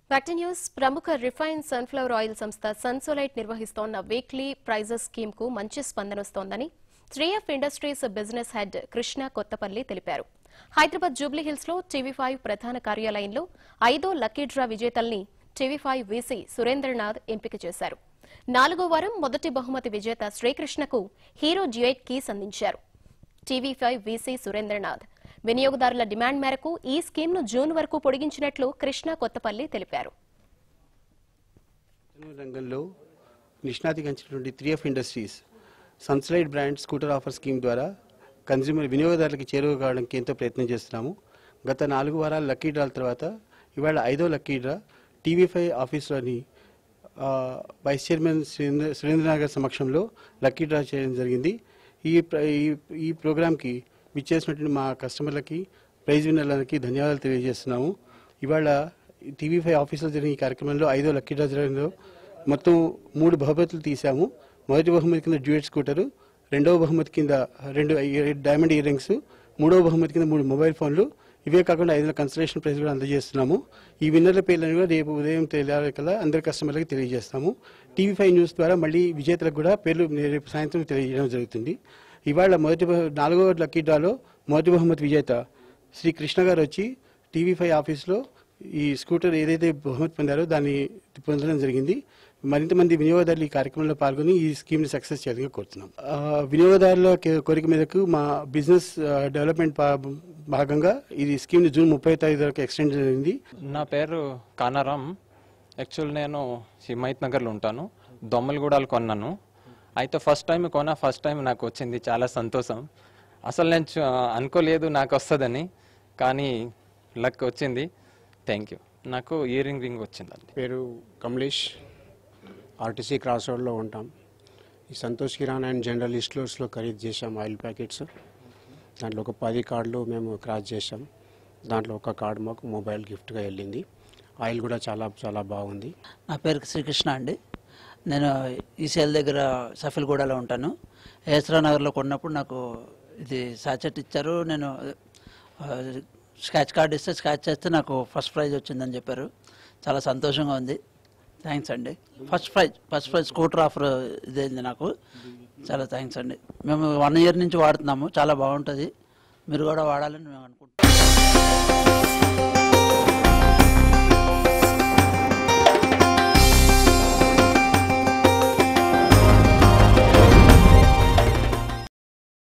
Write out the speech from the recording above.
back to news ప్రముఖ refine sunflower oil సంస్థ సన్సోలైట్ నిర్వహిస్తోన్న వీక్లీ ప్రైజెస్ స్కీమ్ కు మంచి స్పందన వస్తోందని three F industries business head Krishna Kothapalli తెలిపారు హైదరాబాద్ జూబ్లీహిల్స్ లో టీవీ ఫైవ్ ప్రధాన కార్యాలయంలో ఐదో లక్కీ డ్రా విజేతల్ని టీవీ ఫైవ్ వీసీ సురేంద్రనాథ్ ఎంపిక చేశారు నాలుగో వారం మొదటి బహుమతి విజేత శ్రీకృష్ణకు హీరో డ్యూయట్ కీస్ అందించారు టీవీ ఫైవ్ వీసీ సురేంద్రనాథ్ వినియోగదారుల డిమాండ్ మేరకు ఈ స్కీమ్ను జూన్ వరకు పొడిగించినట్లు కృష్ణ కొత్తపల్లి తెలిపారు ఇంధన రంగంలో నిష్ణాతి గంచినటువంటి త్రీ ఎఫ్ ఇండస్ట్రీస్ సన్స్లైడ్ బ్రాండ్ స్కూటర్ ఆఫర్ స్కీమ్ ద్వారా కన్జ్యూమర్ వినియోగదారులకు చేరువ కావడానికి ఎంతో ప్రయత్నం చేస్తున్నాము గత నాలుగు వారాల లక్కీ డ్రాల తర్వాత ఇవాళ ఐదో లక్కీ డ్రా టీవీ ఫైవ్ ఆఫీస్లోని ఆ, వైస్ చైర్మన్ సురేంద్ర సురేంద్రనాథ్ గారి సమక్షంలో లక్కీ డ్రా చేయడం జరిగింది ఈ ప్ర- ఈ- ఈ ప్రోగ్రాంకి విచ్చేసినటువంటి మా కస్టమర్లకి ప్రైజ్ విన్నర్లకి ధన్యవాదాలు తెలియజేస్తున్నాము ఇవాళ టీవీ ఫైవ్ ఆఫీసులో జరిగిన ఈ కార్యక్రమంలో ఐదో లక్కీ డ్రా జరగడంలో మొత్తం మూడు బహుమతులు తీసాము మొదటి బహుమతి కింద డ్యూయట్ స్కూటరు రెండవ బహుమతి కింద రెండు ఇయర్- డైమండ్ ఇయర్ రింగ్స్ మూడవ బహుమతి కింద మూడు మొబైల్ ఫోన్లు ఇవే కాకుండా ఐదు కన్సలేషన్ ప్రైజ్ కూడా అందజేస్తున్నాము ఈ విన్నర్ల పేర్లను కూడా రేపు ఉదయం తెలియాలి అందరి కస్టమర్లకు తెలియజేస్తాము టీవీ ఫైవ్ న్యూస్ ద్వారా మళ్ళీ విజేతలకు కూడా పేర్లు రేపు సాయంత్రం తెలియజేయడం జరుగుతుంది ఇవాళ మొదటి బహు- నాలుగో లక్కీ డ్రాలో మొదటి బహుమతి విజేత శ్రీ కృష్ణ గారు వచ్చి టీవీ ఫైవ్ ఆఫీస్లో ఈ స్కూటర్ ఏదైతే బహుమతి పొందారో దాన్ని పొందడం జరిగింది మరింత మంది వినియోగదారులు ఈ కార్యక్రమంలో పాల్గొని ఈ స్కీమ్ని సక్సెస్ చేయాలని కోరుతున్నాం ఆ, వినియోగదారుల కే- కోరిక మేరకు మా బిజినెస్ ఆ, డెవలప్మెంట్ భా- భాగంగా ఇది స్కీమ్ని జూన్ ముప్పై తారీఖు వరకు ఎక్స్టెండ్ జరిగింది నా పేరు కానారాం యాక్చువల్ నేను హిమాయత్ నగర్లో ఉంటాను దొమ్మలగూడలు కొన్నాను అయితే ఫస్ట్ టైం కొన్నా ఫస్ట్ టైం నాకు వచ్చింది చాలా సంతోషం అసలు నేను చూ- అనుకోలేదు నాకు వస్తుందని కానీ లక్ వచ్చింది థ్యాంక్ యూ నాకు ఇయర్ రింగ్ రింగ్ వచ్చిందండి పేరు కమలేష్ ఆర్టీసీ క్రాస్ రోడ్లో ఉంటాం ఈ సంతోష్ కిరాణా అండ్ జనరల్ స్టోర్స్లో ఖరీదు చేసాం ఆయిల్ ప్యాకెట్స్ దాంట్లో ఒక పది కార్డులు మేము క్రాస్ చేసాం దాంట్లో ఒక కార్డు మాకు మొబైల్ గిఫ్ట్గా వెళ్ళింది ఆయిల్ కూడా చాలా చాలా బాగుంది నా పేరు శ్రీకృష్ణ అండి నేను ఈసీఎల్ దగ్గర సఫిల్గూడలో ఉంటాను హేసరా నగర్లో కొన్నప్పుడు నాకు ఇది సాచెట్ ఇచ్చారు నేను ఆ, స్క్రాచ్ కార్డ్ ఇస్తే స్క్రాచ్ చేస్తే నాకు ఫస్ట్ ప్రైజ్ వచ్చిందని చెప్పారు చాలా సంతోషంగా ఉంది థ్యాంక్స్ అండి first prize first prize scooter offer ఇదేంది నాకు చాలా థ్యాంక్స్ అండి మేము వన్ ఇయర్ నుంచి వాడుతున్నాము చాలా బాగుంటుంది మీరు కూడా వాడాలని మేము అనుకుంటున్నాం